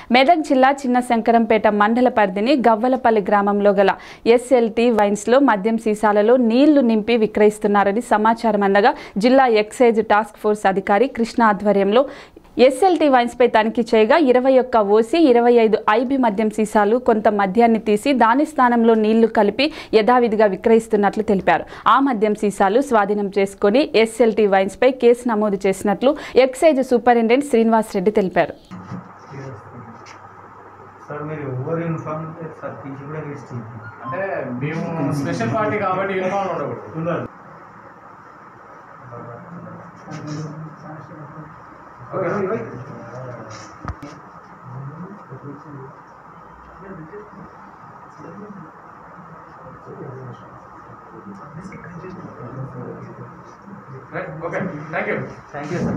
మెదక్ జిల్లా చిన్న శంకరంపేట మండల పరిధిని గవ్వలపల్లి గ్రామంలో గల ఎస్ఎల్టీ వైన్స్లో మద్యం సీసాలలో నీళ్లు నింపి విక్రయిస్తున్నారని సమాచారం అందగా జిల్లా ఎక్సైజ్ టాస్క్ ఫోర్స్ అధికారి కృష్ణ ఆధ్వర్యంలో ఎస్ఎల్టీ వైన్స్పై తనిఖీ చేయగా ఇరవై ఒక్క ఓసి ఇరవై ఐదు ఐబి మద్యం సీసాలు కొంత మద్యాన్ని తీసి దాని స్థానంలో నీళ్లు కలిపి యథావిధిగా విక్రయిస్తున్నట్లు తెలిపారు ఆ మద్యం సీసాలు స్వాధీనం చేసుకుని ఎస్ఎల్టీ వైన్స్పై కేసు నమోదు చేసినట్లు ఎక్సైజ్ సూపరింటెండెంట్ శ్రీనివాస్ రెడ్డి తెలిపారు సార్ మీరు ఓవర్ ఇన్ఫార్మ్ సార్ తీసి కూడా వేస్ట్ అంటే మేము స్పెషల్ పార్టీ కాబట్టి ఇన్వాల్వ్ ఉండకూడదు ఉండాలి okay thank you thank you sir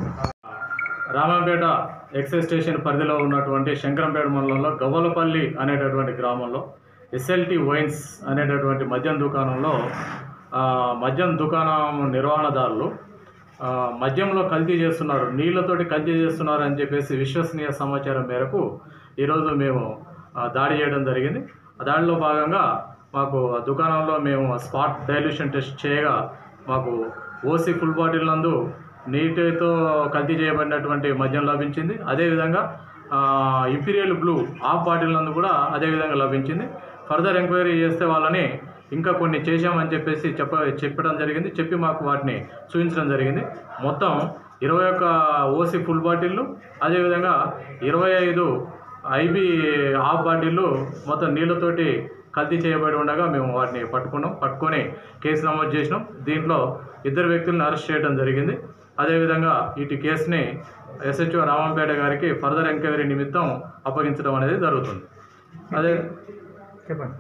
Ramampeta excise station పరిధిలో ఉన్నటువంటి శంకరంపేట మండలంలో గవ్వలపల్లి అనేటటువంటి గ్రామంలో ఎస్ఎల్టీ వైన్స్ అనేటటువంటి మద్యం దుకాణంలో ఆ, మద్యం దుకాణం నిర్వహణదారులు ఆ, మద్యంలో కల్తీ చేస్తున్నారు నీళ్లతోటి కల్తీ చేస్తున్నారు అని చెప్పేసి విశ్వసనీయ సమాచారం మేరకు ఈరోజు మేము ఆ, దాడి చేయడం జరిగింది ఆ దాడిలో భాగంగా మాకు ఆ దుకాణంలో మేము స్పాట్ డైల్యూషన్ టెస్ట్ చేయగా మాకు ఓసీ ఫుల్ బాటిల్ నందు నీటితో కల్తీ చేయబడినటువంటి మద్యం లభించింది అదేవిధంగా ఆ, ఇంపీరియల్ బ్లూ హాఫ్ బాటిల్ నందు కూడా అదేవిధంగా లభించింది ఫర్దర్ ఎంక్వైరీ చేస్తే వాళ్ళని ఇంకా కొన్ని చేశామని చెప్పేసి చెప్ప చెప్పడం జరిగింది చెప్పి మాకు వాటిని చూపించడం జరిగింది మొత్తం ఇరవై ఒక్క ఓసీ ఫుల్ బాటిళ్ళు అదేవిధంగా ఇరవై ఐదు ఐబీ హాఫ్ బాటిళ్ళు మొత్తం నీళ్ళతోటి కల్తీ చేయబడి ఉండగా మేము వాటిని పట్టుకున్నాం పట్టుకొని కేసు నమోదు చేసినాం దీంట్లో ఇద్దరు వ్యక్తులను అరెస్ట్ చేయడం జరిగింది అదేవిధంగా ఇటు కేసుని ఎస్హెచ్ఓ రామంపేట గారికి ఫర్దర్ ఎంక్వైరీ నిమిత్తం అప్పగించడం అనేది జరుగుతుంది అదే చెప్పండి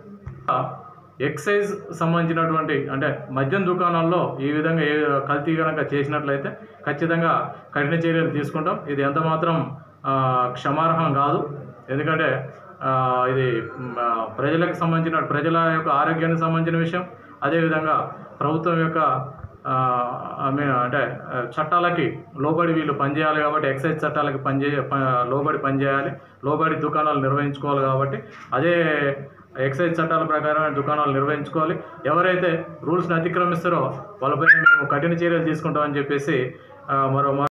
ఎక్సైజ్ సంబంధించినటువంటి అంటే మద్యం దుకాణాల్లో ఈ విధంగా ఏ కల్తీ కనుక చేసినట్లయితే ఖచ్చితంగా కఠిన చర్యలు తీసుకుంటాం ఇది ఎంత మాత్రం ఆ, క్షమార్హం కాదు ఎందుకంటే ఆ, ఇది మ్, ఆ, ప్రజలకు సంబంధించిన ప్రజల యొక్క ఆరోగ్యానికి సంబంధించిన విషయం అదేవిధంగా ప్రభుత్వం యొక్క ఆ, ఐ మీన్ అంటే ఆ, చట్టాలకి లోబడి వీళ్ళు పనిచేయాలి కాబట్టి ఎక్సైజ్ చట్టాలకి పనిచే ప- లోబడి పనిచేయాలి లోబడి దుకాణాలు నిర్వహించుకోవాలి కాబట్టి అదే ఎక్సైజ్ చట్టాల ప్రకారం దుకాణాలు నిర్వహించుకోవాలి ఎవరైతే రూల్స్ని అతిక్రమిస్తారో వాళ్ళపై మేము కఠిన చర్యలు తీసుకుంటామని చెప్పేసి ఆ, మరో మరో